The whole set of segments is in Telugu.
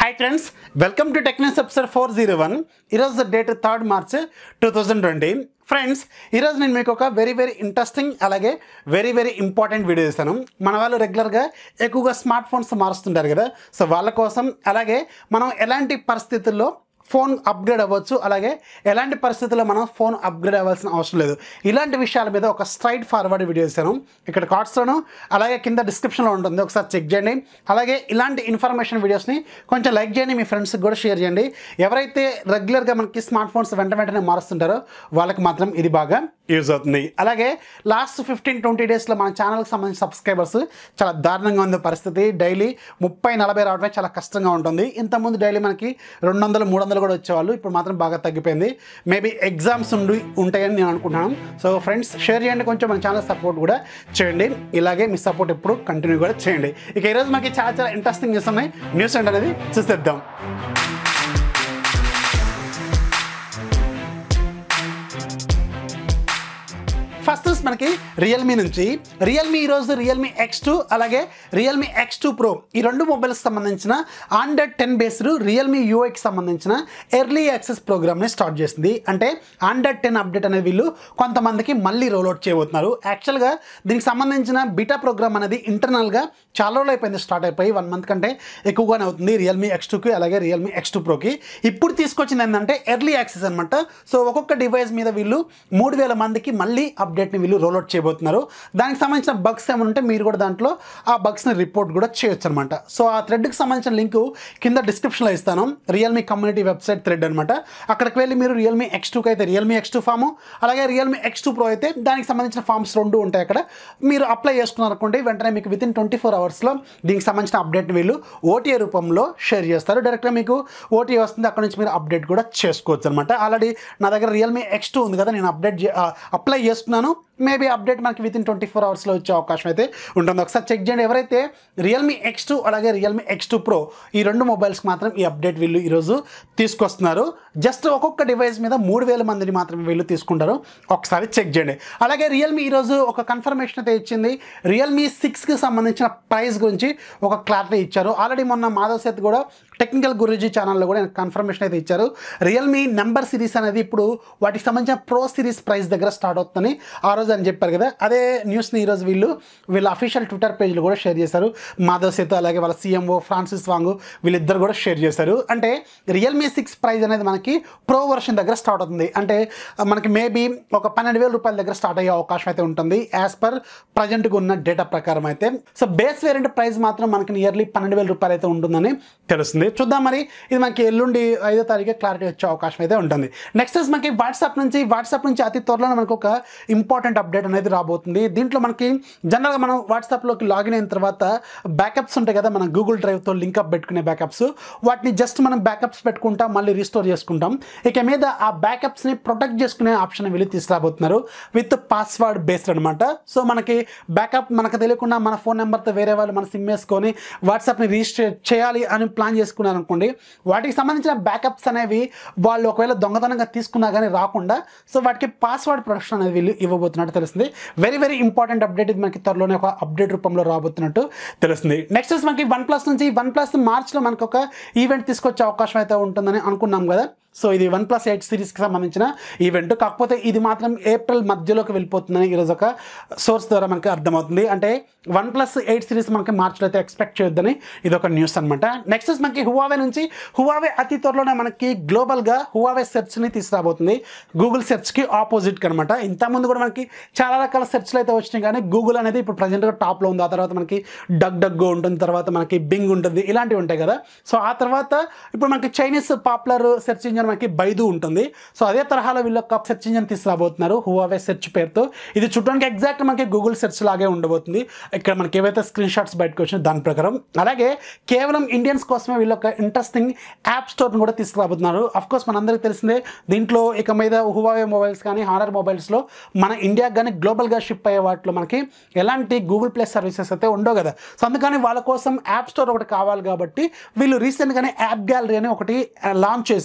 hi friends welcome to technics episode four zero one ఈరోజు date third March two thousand twenty friends ఈరోజు నేను మీకు ఒక వెరీ వెరీ ఇంట్రెస్టింగ్ అలాగే వెరీ వెరీ ఇంపార్టెంట్ వీడియో ఇస్తాను మన వాళ్ళు రెగ్యులర్గా ఎక్కువగా స్మార్ట్ ఫోన్స్ మారుస్తుంటారు కదా సో వాళ్ళ కోసం అలాగే మనం ఎలాంటి పరిస్థితుల్లో ఫోన్ అప్గ్రేడ్ అవ్వచ్చు అలాగే ఎలాంటి పరిస్థితుల్లో మనం ఫోన్ అప్గ్రేడ్ అవ్వాల్సిన అవసరం లేదు ఇలాంటి విషయాల మీద ఒక స్ట్రైట్ ఫార్వర్డ్ వీడియో ఇస్తాను ఇక్కడ కార్డ్స్లోను అలాగే కింద డిస్క్రిప్షన్లో ఉంటుంది ఒకసారి చెక్ చేయండి అలాగే ఇలాంటి ఇన్ఫర్మేషన్ వీడియోస్ని కొంచెం లైక్ చేయండి మీ ఫ్రెండ్స్కి కూడా షేర్ చేయండి ఎవరైతే రెగ్యులర్గా మనకి స్మార్ట్ ఫోన్స్ వెంట వెంటనే మారుస్తుంటారో వాళ్ళకి మాత్రం ఇది బాగా యూజ్ అవుతుంది అలాగే లాస్ట్ ఫిఫ్టీన్ ట్వంటీ డేస్లో మన ఛానల్కి సంబంధించిన సబ్స్క్రైబర్స్ చాలా దారుణంగా ఉంది పరిస్థితి డైలీ ముప్పై నలభై రావడమే చాలా కష్టంగా ఉంటుంది ఇంతకుముందు డైలీ మనకి రెండు వందలు మూడు వందలు కూడా వచ్చేవాళ్ళు ఇప్పుడు మాత్రం బాగా తగ్గిపోయింది మేబీ ఎగ్జామ్స్ ఉండి ఉంటాయని నేను అనుకుంటున్నాను సో ఫ్రెండ్స్ షేర్ చేయండి కొంచెం మన ఛానల్ సపోర్ట్ కూడా చేయండి ఇలాగే మీ సపోర్ట్ ఎప్పుడు కంటిన్యూ కూడా చేయండి ఇక ఈరోజు మనకి చాలా చాలా ఇంట్రెస్టింగ్ న్యూస్ ఉన్నాయి న్యూస్ ఏంటనేది చూసేద్దాం ఫస్ట్ మనకి రియల్మీ నుంచి రియల్మీ ఈరోజు రియల్మీ ఎక్స్ టూ అలాగే రియల్మీ ఎక్స్ టూ ప్రో ఈ రెండు మొబైల్స్ సంబంధించిన ఆండ్రాయిడ్ టెన్ బేస్డ్ రియల్మీ యూఐకి సంబంధించిన ఎర్లీ యాక్సెస్ ప్రోగ్రామ్ని స్టార్ట్ చేసింది అంటే ఆండ్రాయిడ్ టెన్ అప్డేట్ అనేది వీళ్ళు కొంతమందికి మళ్ళీ రోల్అవుట్ చేయబోతున్నారు యాక్చువల్గా దీనికి సంబంధించిన బీటా ప్రోగ్రామ్ అనేది ఇంటర్నల్గా చాలా రోజులు అయిపోయింది స్టార్ట్ అయిపోయి వన్ మంత్ కంటే ఎక్కువగానే అవుతుంది రియల్మీ ఎక్స్ టూకి అలాగే రియల్మీ ఎక్స్ టూ ప్రోకి ఇప్పుడు తీసుకొచ్చింది ఏంటంటే ఎర్లీ యాక్సెస్ అనమాట సో ఒక్కొక్క డివైస్ మీద వీళ్ళు మూడు వేల మందికి మళ్ళీ అప్డేట్ని వీళ్ళు రోల్అవుట్ చేయబోతున్నారు దానికి సంబంధించిన బగ్స్ ఏమైనా ఉంటే మీరు కూడా దాంట్లో ఆ బగ్స్ని రిపోర్ట్ కూడా చేయొచ్చు అనమాట సో ఆ థ్రెడ్కి సంబంధించిన లింక్ కింద డిస్క్రిప్షన్లో ఇస్తాను రియల్మీ కమ్యూనిటీ వెబ్సైట్ థ్రెడ్ అనమాట అక్కడికి వెళ్ళి మీరు రియల్మీ ఎక్స్ టూకి అయితే రియల్మీ ఎక్స్ టూ ఫాము అలాగే రియల్మీ ఎక్స్ టూ ప్రో అయితే దానికి సంబంధించిన ఫామ్స్ రెండు ఉంటాయి అక్కడ మీరు అప్లై చేసుకున్నారు అనుకోండి వెంటనే మీకు విత్ ఇన్ ట్వంటీ ఫోర్ అవర్స్లో దీనికి సంబంధించిన అప్డేట్ వీళ్ళు ఓటీఏ రూపంలో షేర్ చేస్తారు డైరెక్ట్గా మీకు ఓటీఏ వస్తుంది అక్కడ నుంచి మీరు అప్డేట్ కూడా చేసుకోవచ్చు అనమాట ఆల్రెడీ నా దగ్గర రియల్మీ ఎక్స్ టూ ఉంది కదా నేను అప్డేట్ అప్లై చేసుకున్నాను మేబీ అప్డేట్ మనకి విత్ ఇన్ ట్వంటీ ఫోర్ అవర్స్లో వచ్చే అవకాశం అయితే ఉంటుంది ఒకసారి చెక్ చేయండి ఎవరైతే రియల్మీ ఎక్స్ టూ అలాగే రియల్మీ ఎక్స్ టూ ప్రో ఈ రెండు మొబైల్స్కి మాత్రం ఈ అప్డేట్ వీళ్ళు ఈరోజు తీసుకొస్తున్నారు జస్ట్ ఒక్కొక్క డివైస్ మీద మూడు వేల మందిని మాత్రమే వీళ్ళు తీసుకుంటారు ఒకసారి చెక్ చేయండి అలాగే రియల్మీ ఈరోజు ఒక కన్ఫర్మేషన్ అయితే ఇచ్చింది రియల్మీ సిక్స్కి సంబంధించిన ప్రైస్ గురించి ఒక క్లారిటీ ఇచ్చారు ఆల్రెడీ మొన్న మాధవ్ సేత్ కూడా టెక్నికల్ గురూజీ ఛానల్లో కూడా కన్ఫర్మేషన్ అయితే ఇచ్చారు రియల్మీ నెంబర్ సిరీస్ అనేది ఇప్పుడు వాటికి సంబంధించిన ప్రో సిరీస్ ప్రైస్ దగ్గర స్టార్ట్ అవుతుందని ఆ రోజు అని చెప్పారు కదా అదే న్యూస్ని ఈరోజు వీళ్ళు వీళ్ళ అఫీషియల్ ట్విట్టర్ పేజ్లో కూడా షేర్ చేశారు మాధవ్ సేతు అలాగే వాళ్ళ సీఎంఓ ఫ్రాన్సిస్ వాంగు వీళ్ళిద్దరు కూడా షేర్ చేశారు అంటే రియల్మీ సిక్స్ ప్రైస్ అనేది మనకి ప్రో వర్షన్ దగ్గర స్టార్ట్ అవుతుంది అంటే మనకి మేబీ ఒక పన్నెండు వేల రూపాయల దగ్గర స్టార్ట్ అయ్యే అవకాశం అయితే ఉంటుంది యాజ్ పర్ ప్రజెంట్గా ఉన్న డేటా ప్రకారం అయితే సో బేస్ వేరియంట్ ప్రైస్ మాత్రం మనకి నియర్లీ పన్నెండు వేల రూపాయలు అయితే ఉంటుందని తెలుస్తుంది చూద్దాం మరి ఇది మనకి ఎల్లుండి ఐదో తారీఖు క్లారిటీ వచ్చే అవకాశం అయితే ఉంటుంది నెక్స్ట్ మనకి వాట్సాప్ నుంచి వాట్సాప్ నుంచి అతి త్వరలో మనకు ఒక ఇంపార్టెంట్ అప్డేట్ అనేది రాబోతుంది దీంట్లో మనకి జనరల్గా మనం వాట్సాప్లోకి లాగిన్ అయిన తర్వాత బ్యాకప్స్ ఉంటాయి కదా మన గూగుల్ డ్రైవ్తో లింక్అప్ పెట్టుకునే బ్యాకప్స్ వాటిని జస్ట్ మనం బ్యాకప్స్ పెట్టుకుంటాం మళ్ళీ రీస్టోర్ చేసుకుంటాం ఇక మీద ఆ బ్యాకప్స్ని ప్రొటెక్ట్ చేసుకునే ఆప్షన్ వీళ్ళు తీసుకురాబోతున్నారు విత్ పాస్వర్డ్ బేస్డ్ అనమాట సో మనకి బ్యాకప్ మనకు తెలియకుండా మన ఫోన్ నెంబర్తో వేరే వాళ్ళు మన సిమ్ వేసుకొని వాట్సాప్ని రిజిస్టర్ చేయాలి అని ప్లాన్ చేసుకున్నారు అనుకోండి వాటికి సంబంధించిన బ్యాకప్స్ అనేవి వాళ్ళు ఒకవేళ దొంగతనంగా తీసుకున్నా కానీ రాకుండా సో వాటికి పాస్వర్డ్ ప్రొటెక్షన్ అనేది వీళ్ళు ఇవ్వబోతున్నట్టు తెలుస్తుంది వెరీ వెరీ ఇంపార్టెంట్ అప్డేట్ ఇది మనకి త్వరలోనే ఒక అప్డేట్ రూపంలో రాబోతున్నట్టు తెలుస్తుంది నెక్స్ట్ మనకి వన్ ప్లస్ నుంచి వన్ ప్లస్ మార్చ్లో మనకు ఒక ఈవెంట్ తీసుకొచ్చే అవకాశం అయితే ఉంటుందని అనుకున్నాం కదా సో ఇది వన్ ప్లస్ ఎయిట్ సిరీస్కి సంబంధించిన ఈవెంట్ కాకపోతే ఇది మాత్రం ఏప్రిల్ మధ్యలోకి వెళ్ళిపోతుందని ఈరోజు ఒక సోర్స్ ద్వారా మనకి అర్థమవుతుంది అంటే వన్ ప్లస్ ఎయిట్ సిరీస్ మనకి మార్చిలో అయితే ఎక్స్పెక్ట్ చేయొద్దని ఇది ఒక న్యూస్ అనమాట నెక్స్ట్ మనకి హువావే నుంచి హువావే అతి త్వరలోనే మనకి గ్లోబల్గా హువావే సెర్చ్ని తీసుకురాబోతుంది గూగుల్ సెర్చ్కి ఆపోజిట్కి అనమాట ఇంతకుముందు కూడా మనకి చాలా రకాల సెర్చ్లు అయితే వచ్చినాయి కానీ గూగుల్ అనేది ఇప్పుడు ప్రజెంట్గా టాప్లో ఉంది ఆ తర్వాత మనకి డగ్ డగ్ ఉంటుంది తర్వాత మనకి బింగ్ ఉంటుంది ఇలాంటివి ఉంటాయి కదా సో ఆ తర్వాత ఇప్పుడు మనకి చైనీస్ పాపులర్ సెర్చ్ ఇంజన్ మనకి బైదు ఉంటుంది సో అదే తరహాలో వీళ్ళు ఒక సెర్చ్ ఇంజన్ తీసుకురాబోతున్నారు హువావే సెర్చ్ పేరుతో ఇది చూడడానికి ఎగ్జాక్ట్ మనకి గూగుల్ సెర్చ్ లాగే ఉండబోతుంది ఇక్కడ మనకి ఏవైతే స్క్రీన్ షాట్స్ బయటకు వచ్చినా దాని ప్రకారం అలాగే కేవలం ఇండియన్స్ కోసమే వీళ్ళు ఒక ఇంట్రెస్టింగ్ యాప్ స్టోర్ని కూడా తీసుకురాబోతున్నారు అఫ్ కోర్స్ మనందరికీ తెలిసిందే దీంట్లో ఇక మీద హువావే మొబైల్స్ కానీ హానర్ మొబైల్స్లో మన ఇండియాకి కానీ గ్లోబల్గా షిప్ అయ్యే వాటిలో మనకి ఎలాంటి గూగుల్ ప్లే సర్వీసెస్ అయితే ఉండవు కదా సో అందుకని వాళ్ళ కోసం యాప్ స్టోర్ ఒకటి కావాలి కాబట్టి వీళ్ళు రీసెంట్గానే యాప్ గ్యాలరీ అని ఒకటి లాంచ్ చేశారు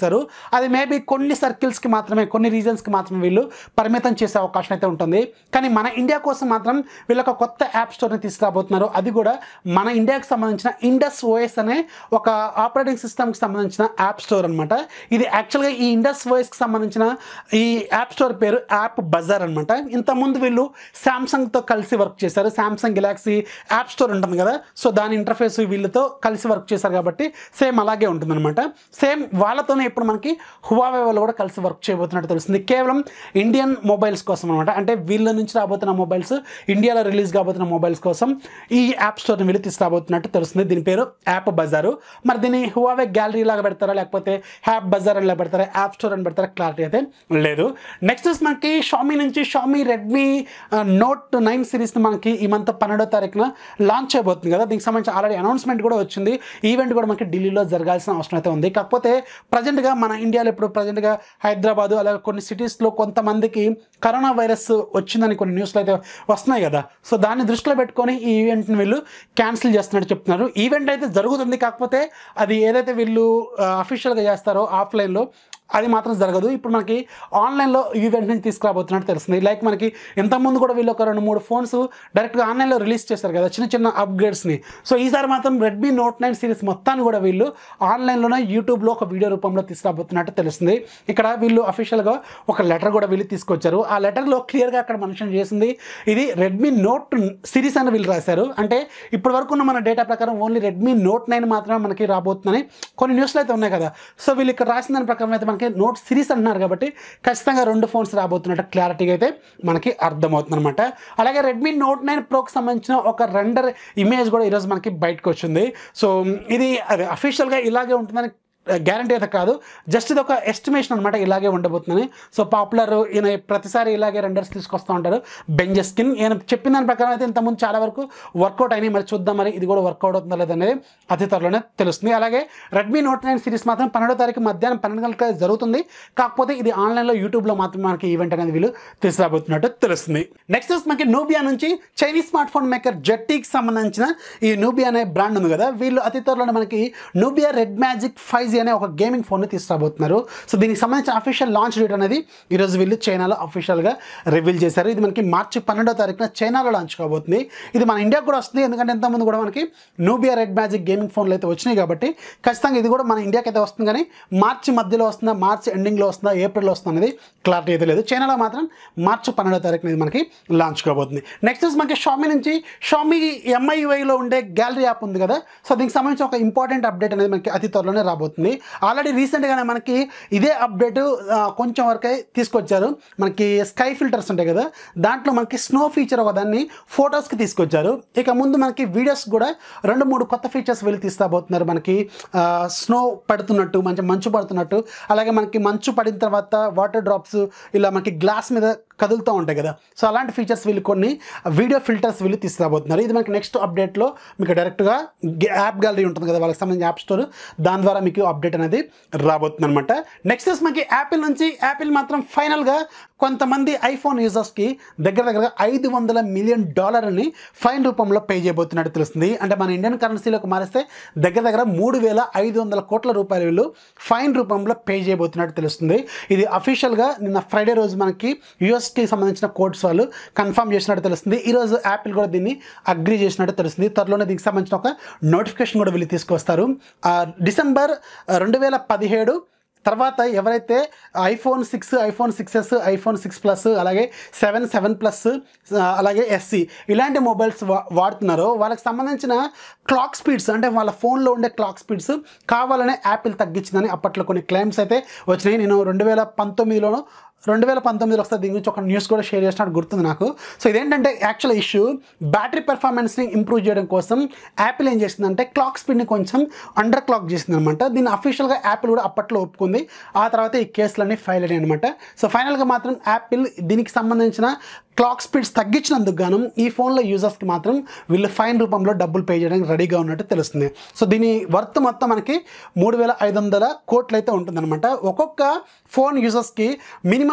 అది మేబీ కొన్ని సర్కిల్స్కి మాత్రమే కొన్ని రీజన్స్కి మాత్రమే వీళ్ళు పరిమితం చేసే అవకాశం అయితే ఉంటుంది కానీ మన ఇండియా కోసం మాత్రం వీళ్ళు ఒక కొత్త యాప్ స్టోర్ని తీసుకురాబోతున్నారు అది కూడా మన ఇండియాకి సంబంధించిన ఇండస్ ఓఎస్ అనే ఒక ఆపరేటింగ్ సిస్టమ్కి సంబంధించిన యాప్ స్టోర్ అనమాట ఇది యాక్చువల్గా ఈ ఇండస్ ఓఎస్కి సంబంధించిన ఈ యాప్ స్టోర్ పేరు యాప్ బజార్ అనమాట ఇంతకుముందు వీళ్ళు శాంసంగ్తో కలిసి వర్క్ చేశారు శాంసంగ్ గెలాక్సీ యాప్ స్టోర్ ఉంటుంది కదా సో దాని ఇంటర్ఫేస్ వీళ్ళతో కలిసి వర్క్ చేశారు కాబట్టి సేమ్ అలాగే ఉంటుందన్నమాట సేమ్ వాళ్ళతోనే ఇప్పుడు మనకి హువావే వాళ్ళు కూడా కలిసి వర్క్ చేయబోతున్నట్టు తెలుస్తుంది కేవలం ఇండియన్ మొబైల్స్ కోసం అనమాట అంటే వీళ్ళ నుంచి రాబోతున్న మొబైల్స్ ఇండియాలో రిలీజ్ కాబోతున్న మొబైల్స్ కోసం ఈ యాప్ స్టోర్ని వీళ్ళు తీసుకురాబోతున్నట్టు తెలుస్తుంది దీని పేరు యాప్ బజారు మరి దీన్ని హువావే గ్యాలరీ లాగా పెడతారా లేకపోతే యాప్ బజార్ అని పెడతారా యాప్ స్టోర్ అని పెడతారా క్లారిటీ అయితే లేదు నెక్స్ట్ మనకి షామీ నుంచి షామీ రెడ్మీ నోట్ నైన్ సిరీస్ని మనకి ఈ మంత్ పన్నెండో తారీఖున లాంచ్ చేయబోతుంది కదా దీనికి సంబంధించి ఆల్రెడీ అనౌన్స్మెంట్ కూడా వచ్చింది ఈవెంట్ కూడా మనకి ఢిల్లీలో జరగాల్సిన అవసరం అయితే ఉంది కాకపోతే ప్రజెంట్గా మన ఇండియాలో ఇప్పుడు ప్రజెంట్గా హైదరాబాద్ అలాగే కొన్ని సిటీస్లో కొంతమందికి కరోనా వైరస్ వచ్చిందని కొన్ని న్యూస్లు అయితే వస్తున్నాయి కదా సో దాన్ని దృష్టిలో పెట్టుకొని ఈ ఈవెంట్ని వీళ్ళు క్యాన్సిల్ చేస్తున్నట్టు చెప్తున్నారు ఈవెంట్ అయితే జరుగుతుంది కాకపోతే అది ఏదైతే వీళ్ళు అఫీషియల్గా చేస్తారో ఆఫ్లైన్లో అది మాత్రం జరగదు ఇప్పుడు మనకి ఆన్లైన్లో ఈవెంట్ నుంచి తీసుకురాబోతున్నట్టు తెలుస్తుంది లైక్ మనకి ఇంతకుముందు కూడా వీళ్ళు ఒక రెండు మూడు ఫోన్స్ డైరెక్ట్గా ఆన్లైన్లో రిలీజ్ చేశారు కదా చిన్న చిన్న అప్గ్రేడ్స్ని సో ఈసారి మాత్రం రెడ్మీ నోట్ నైన్ సిరీస్ మొత్తాన్ని కూడా వీళ్ళు ఆన్లైన్లోనే యూట్యూబ్లో ఒక వీడియో రూపంలో తీసుకురాబోతున్నట్టు తెలుస్తుంది ఇక్కడ వీళ్ళు అఫీషియల్గా ఒక లెటర్ కూడా వీళ్ళు తీసుకొచ్చారు ఆ లెటర్లో క్లియర్గా అక్కడ మెన్షన్ చేసింది ఇది రెడ్మీ నోట్ సిరీస్ అని వీళ్ళు రాశారు అంటే ఇప్పటి వరకు ఉన్న మన డేటా ప్రకారం ఓన్లీ రెడ్మీ నోట్ నైన్ మాత్రమే మనకి రాబోతుందని కొన్ని న్యూస్లు అయితే ఉన్నాయి కదా సో వీళ్ళు ఇక్కడ రాసిన దాని ప్రకారం అయితే మనకి నోట్ సిరీస్ అంటున్నారు కాబట్టి ఖచ్చితంగా రెండు ఫోన్స్ రాబోతున్నట్టు క్లారిటీగా అయితే మనకి అర్థమవుతుంది అనమాట అలాగే రెడ్మీ నోట్ నైన్ ప్రోకి సంబంధించిన ఒక రెండర్ ఇమేజ్ కూడా ఈరోజు మనకి బయటకు వచ్చింది సో ఇది అది అఫీషియల్గా ఇలాగే ఉంటుందని గ్యారంటీ అయితే కాదు జస్ట్ ఇది ఒక ఎస్టిమేషన్ అనమాట ఇలాగే ఉండబోతుందని సో పాపులర్ ఈయన ప్రతిసారి ఇలాగే రెండర్స్ తీసుకొస్తూ ఉంటారు బెంజెస్కిన్ ఈయన చెప్పిన దాని ప్రకారం అయితే ఇంతకుముందు చాలా వరకు వర్కౌట్ అయినాయి మరి చూద్దాం మరి ఇది కూడా వర్కౌట్ అవుతుందా లేదనేది అతి త్వరలోనే తెలుస్తుంది అలాగే రెడ్మీ నోట్ నైన్ సిరీస్ మాత్రం పన్నెండో తారీఖు మధ్యాహ్నం పన్నెండు గంటలకు జరుగుతుంది కాకపోతే ఇది ఆన్లైన్లో యూట్యూబ్లో మాత్రం మనకి ఈవెంట్ అనేది వీళ్ళు తీసుకురాబోతున్నట్టు తెలుస్తుంది నెక్స్ట్ మనకి నూబియా నుంచి చైనీస్ స్మార్ట్ ఫోన్ మేకర్ జెట్టీకి సంబంధించిన ఈ నూబియా అనే బ్రాండ్ ఉంది కదా వీళ్ళు అతి త్వరలోనే మనకి Nubia red magic five G అనే ఒక గేమింగ్ ఫోన్ని తీసుకురాబోతున్నారు సో దీనికి సంబంధించిన అఫీషియల్ లాంచ్ డేట్ అనేది ఈరోజు వీళ్ళు చైనాలో అఫీషియల్గా రివీల్ చేశారు ఇది మనకి మార్చి పన్నెండో తారీఖున చైనాలో లాంచ్ కాబోతుంది ఇది మన ఇండియాకి కూడా వస్తుంది ఎందుకంటే ఇంతకుముందు కూడా మనకి నూబియా రెడ్ మ్యాజిక్ గేమింగ్ ఫోన్లు అయితే వచ్చినాయి కాబట్టి ఖచ్చితంగా ఇది కూడా మన ఇండియాకి అయితే వస్తుంది కానీ మార్చి మధ్యలో వస్తుందా మార్చి ఎండింగ్లో వస్తుందా ఏప్రిల్లో వస్తుందా అనేది క్లారిటీ అయితే లేదు చైనాలో మాత్రం మార్చి పన్నెండో తారీఖున ఇది మనకి లాంచ్ కాబోతుంది నెక్స్ట్ మనకి షామీ నుంచి షామీ ఎంఐయుఐలో ఉండే గ్యాలరీ యాప్ ఉంది కదా సో దీనికి సంబంధించి ఒక ఇంపార్టెంట్ అప్డేట్ అనేది మనకి అతి త్వరలోనే రాబోతుంది ఆల్రెడీ రీసెంట్గానే మనకి ఇదే అప్డేట్ కొంచెం వరకే తీసుకొచ్చారు మనకి స్కై ఫిల్టర్స్ ఉంటాయి కదా దాంట్లో మనకి స్నో ఫీచర్ ఒక దాన్ని ఫొటోస్కి తీసుకొచ్చారు ఇక ముందు మనకి వీడియోస్ కూడా రెండు మూడు కొత్త ఫీచర్స్ వెళ్ళి తీసుకురాబోతున్నారు మనకి స్నో పడుతున్నట్టు మంచి మంచు పడుతున్నట్టు అలాగే మనకి మంచు పడిన తర్వాత వాటర్ డ్రాప్స్ ఇలా మనకి గ్లాస్ మీద కదులుతూ ఉంటాయి కదా సో అలాంటి ఫీచర్స్ వీళ్ళు కొన్ని వీడియో ఫిల్టర్స్ వీళ్ళు తీసుకురాబోతున్నారు ఇది మనకి నెక్స్ట్ అప్డేట్లో మీకు డైరెక్ట్గా యాప్ గ్యాలరీ ఉంటుంది కదా వాళ్ళకి సంబంధించిన యాప్ స్టోర్ దాని ద్వారా మీకు అప్డేట్ అనేది రాబోతుంది అనమాట నెక్స్ట్ మనకి యాపిల్ నుంచి యాపిల్ మాత్రం ఫైనల్గా కొంతమంది ఐఫోన్ యూజర్స్కి దగ్గర దగ్గర ఐదు వందల మిలియన్ డాలర్ని ఫైన్ రూపంలో పే చేయబోతున్నట్టు తెలుస్తుంది అంటే మన ఇండియన్ కరెన్సీలోకి మారిస్తే దగ్గర దగ్గర మూడు వేల ఐదు వందల కోట్ల రూపాయలు వీళ్ళు ఫైన్ రూపంలో పే చేయబోతున్నట్టు తెలుస్తుంది ఇది అఫీషియల్గా నిన్న ఫ్రైడే రోజు మనకి యూఎస్కి సంబంధించిన కోర్ట్స్ వాళ్ళు కన్ఫర్మ్ చేసినట్టు తెలుస్తుంది ఈరోజు యాపిల్ కూడా దీన్ని అగ్రి చేసినట్టు తెలుస్తుంది త్వరలోనే దీనికి సంబంధించిన ఒక నోటిఫికేషన్ కూడా వీళ్ళు తీసుకొస్తారు ఆ, డిసెంబర్ రెండు వేల పదిహేడు తర్వాత ఎవరైతే iPhone six iPhone six S iPhone six plus అలాగే సెవెన్ సెవెన్ ప్లస్ అలాగే ఎస్సీ ఇలాంటి మొబైల్స్ వా వాడుతున్నారో వాళ్ళకి సంబంధించిన క్లాక్ స్పీడ్స్ అంటే వాళ్ళ ఫోన్లో ఉండే క్లాక్ స్పీడ్స్ కావాలనే యాపిల్ తగ్గించిందని అప్పట్లో కొన్ని క్లైమ్స్ అయితే వచ్చినాయి నేను రెండు వేల పంతొమ్మిదిలోనూ రెండు వేల పంతొమ్మిదిలో వస్తే దీని గురించి ఒక న్యూస్ కూడా షేర్ చేసినట్టు గుర్తుంది నాకు సో ఇదేంటంటే యాక్చువల్ ఇష్యూ బ్యాటరీ పెర్ఫార్మెన్స్ని ఇంప్రూవ్ చేయడం కోసం యాపిల్ ఏం చేసిందంటే క్లాక్ స్పీడ్ని కొంచెం అండర్ క్లాక్ చేసింది అనమాట దీన్ని అఫీషియల్గా యాపిల్ కూడా అప్పట్లో ఒప్పుకుంది ఆ తర్వాత ఈ కేసులన్నీ ఫైల్ అయ్యాయి అనమాట సో ఫైనల్గా మాత్రం యాపిల్ దీనికి సంబంధించిన క్లాక్ స్పీడ్స్ తగ్గించినందుకు గాను ఈ ఫోన్లో యూజర్స్కి మాత్రం వీళ్ళు ఫైన్ రూపంలో డబ్బులు పే చేయడానికి రెడీగా ఉన్నట్టు తెలుస్తుంది సో దీని వర్త్ మొత్తం మనకి మూడు వేల ఐదు వందల కోట్లు అయితే ఉంటుందన్నమాట ఒక్కొక్క ఫోన్ యూజర్స్కి మినిమం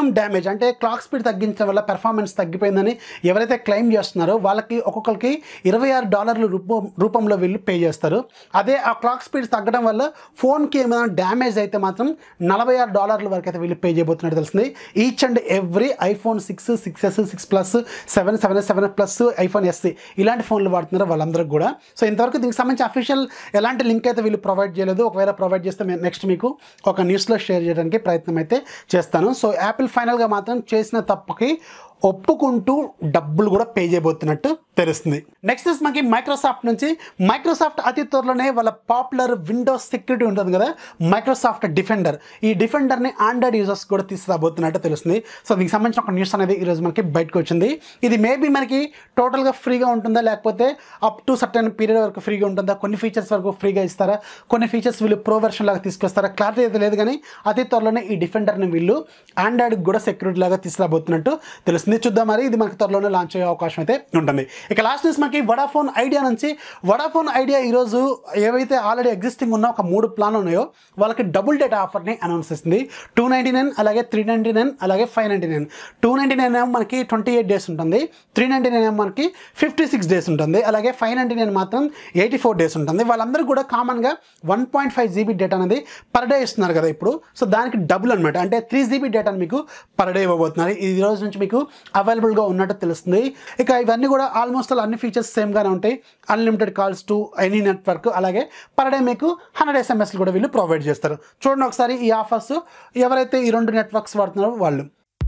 మినిమం డ్యామేజ్ అంటే క్లాక్ స్పీడ్ తగ్గించడం వల్ల పెర్ఫార్మెన్స్ తగ్గిపోయిందని ఎవరైతే క్లెయిమ్ చేస్తున్నారో వాళ్ళకి ఒక్కొక్కరికి ఇరవై ఆరు డాలర్లు రూపం రూపంలో వీళ్ళు పే చేస్తారు అదే ఆ క్లాక్ స్పీడ్ తగ్గడం వల్ల ఫోన్కి ఏమైనా డ్యామేజ్ అయితే మాత్రం నలభై ఆరు డాలర్ల వరకు అయితే వీళ్ళు పే చేయబోతున్నట్టు తెలిసింది each and every iPhone six six S six plus seven seven seven plus iPhone SE ఇలాంటి ఫోన్లు వాడుతున్నారు వాళ్ళందరికీ కూడా సో ఇంతవరకు దీనికి సంబంధించి అఫీషియల్ ఎలాంటి లింక్ అయితే వీళ్ళు ప్రొవైడ్ చేయలేదు ఒకవేళ ప్రొవైడ్ చేస్తే మేము నెక్స్ట్ మీకు ఒక న్యూస్లో షేర్ చేయడానికి ప్రయత్నం అయితే చేస్తాను సో యాపిల్ ఫైనల్గా మాత్రం చేసిన తప్పుకి ఒప్పుకుంటూ డబ్బులు కూడా పే చేయబోతున్నట్టు తెలుస్తుంది నెక్స్ట్ ఇస్ మనకి మైక్రోసాఫ్ట్ నుంచి మైక్రోసాఫ్ట్ అతి త్వరలోనే వాళ్ళ పాపులర్ విండోస్ సెక్యూరిటీ ఉంటుంది కదా మైక్రోసాఫ్ట్ డిఫెండర్ ఈ డిఫెండర్ని ఆండ్రాయిడ్ యూజర్స్ కూడా తీసుకురాబోతున్నట్టు తెలుస్తుంది సో దీనికి సంబంధించిన ఒక న్యూస్ అనేది ఈరోజు మనకి బయటకు వచ్చింది ఇది మేబీ మనకి టోటల్గా ఫ్రీగా ఉంటుందా లేకపోతే అప్ టు సర్టన్ పీరియడ్ వరకు ఫ్రీగా ఉంటుందా కొన్ని ఫీచర్స్ వరకు ఫ్రీగా ఇస్తారా కొన్ని ఫీచర్స్ వీళ్ళు ప్రో వెర్షన్ లాగా తీసుకొస్తారా క్లారిటీ అయితే లేదు కానీ అతి త్వరలోనే ఈ డిఫెండర్ని వీళ్ళు ఆండ్రాయిడ్ కూడా సెక్యూరిటీ లాగా తీసుకురాబోతున్నట్టు తెలుస్తుంది చూద్దాం మరి ఇది మనకి త్వరలోనే లాంచ్ అయ్యే అవకాశం అయితే ఉంటుంది ఇక లాస్ట్ న్యూస్ మనకి వడాఫోన్ ఐడియా నుంచి వడాఫోన్ ఐడియా ఈరోజు ఏవైతే ఆల్రెడీ ఎగ్జిస్టింగ్ ఉన్న ఒక మూడు ప్లాన్ ఉన్నాయో వాళ్ళకి డబుల్ డేటా ఆఫర్ని అనౌన్స్ చేసింది టూ నైంటీ నైన్ అలాగే త్రీ నైంటీ నైన్ అలాగే five ninety nine two ninety nine ఏమో మనకి ట్వంటీ ఎయిట్ డేస్ ఉంటుంది త్రీ నైంటీ నైన్ ఏమో మనకి ఫిఫ్టీ సిక్స్ డేస్ ఉంటుంది అలాగే ఫైవ్ నైంటీ నైన్ మాత్రం ఎయిటీ ఫోర్ డేస్ ఉంటుంది వాళ్ళందరూ కూడా కామన్గా one point five GB data అనేది పర్ డే ఇస్తున్నారు కదా ఇప్పుడు సో దానికి డబుల్ అనమాట అంటే త్రీ జీబీ డేటాని మీకు పర్ డే ఇవ్వబోతున్నారు ఈ రోజు నుంచి మీకు అవైలబుల్గా ఉన్నట్టు తెలుస్తుంది ఇక ఇవన్నీ కూడా ఆల్మోస్ట్ అన్ని ఫీచర్స్ సేమ్గానే ఉంటాయి unlimited calls to any network అలాగే పర్ డే మీకు హండ్రెడ్ ఎస్ఎంఎస్లు కూడా వీళ్ళు ప్రొవైడ్ చేస్తారు చూడండి ఒకసారి ఈ ఆఫర్స్ ఎవరైతే ఈ రెండు నెట్వర్క్స్ వాడుతున్నారో వాళ్ళు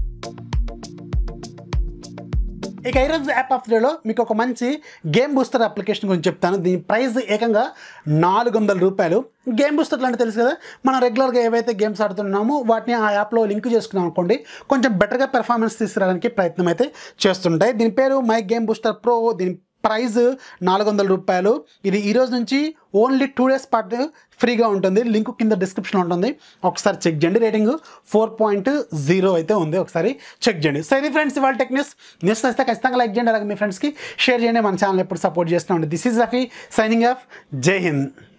ఇక ఈరోజు యాప్ ఆఫ్ డేలో మీకు ఒక మంచి గేమ్ బూస్టర్ అప్లికేషన్ గురించి చెప్తాను దీని ప్రైస్ ఏకంగా నాలుగు వందల రూపాయలు గేమ్ బూస్టర్లు అంటే తెలుసు కదా మనం రెగ్యులర్గా ఏవైతే గేమ్స్ ఆడుతున్నామో వాటిని ఆ యాప్లో లింక్ చేసుకున్నాం అనుకోండి కొంచెం బెటర్గా పెర్ఫార్మెన్స్ తీసుకురావడానికి ప్రయత్నం అయితే చేస్తుంటాయి దీని పేరు మై గేమ్ బూస్టర్ ప్రో దీని ప్రైస్ నాలుగు వందల రూపాయలు ఇది ఈ రోజు నుంచి ఓన్లీ టూ డేస్ పాటు ఫ్రీగా ఉంటుంది లింక్ కింద డిస్క్రిప్షన్ ఉంటుంది ఒకసారి చెక్ చేయండి రేటింగ్ ఫోర్ పాయింట్ జీరో అయితే ఉంది ఒకసారి చెక్ చేయండి సో ఇది ఫ్రెండ్స్ ఇవాళ టెక్ న్యూస్ న్యూస్ వస్తే ఖచ్చితంగా లైక్ చేయండి అలాగే మీ ఫ్రెండ్స్కి షేర్ చేయండి మన ఛానల్ ఎప్పుడు సపోర్ట్ చేస్తూ ఉండండి this is Rafi signing off జై హింద్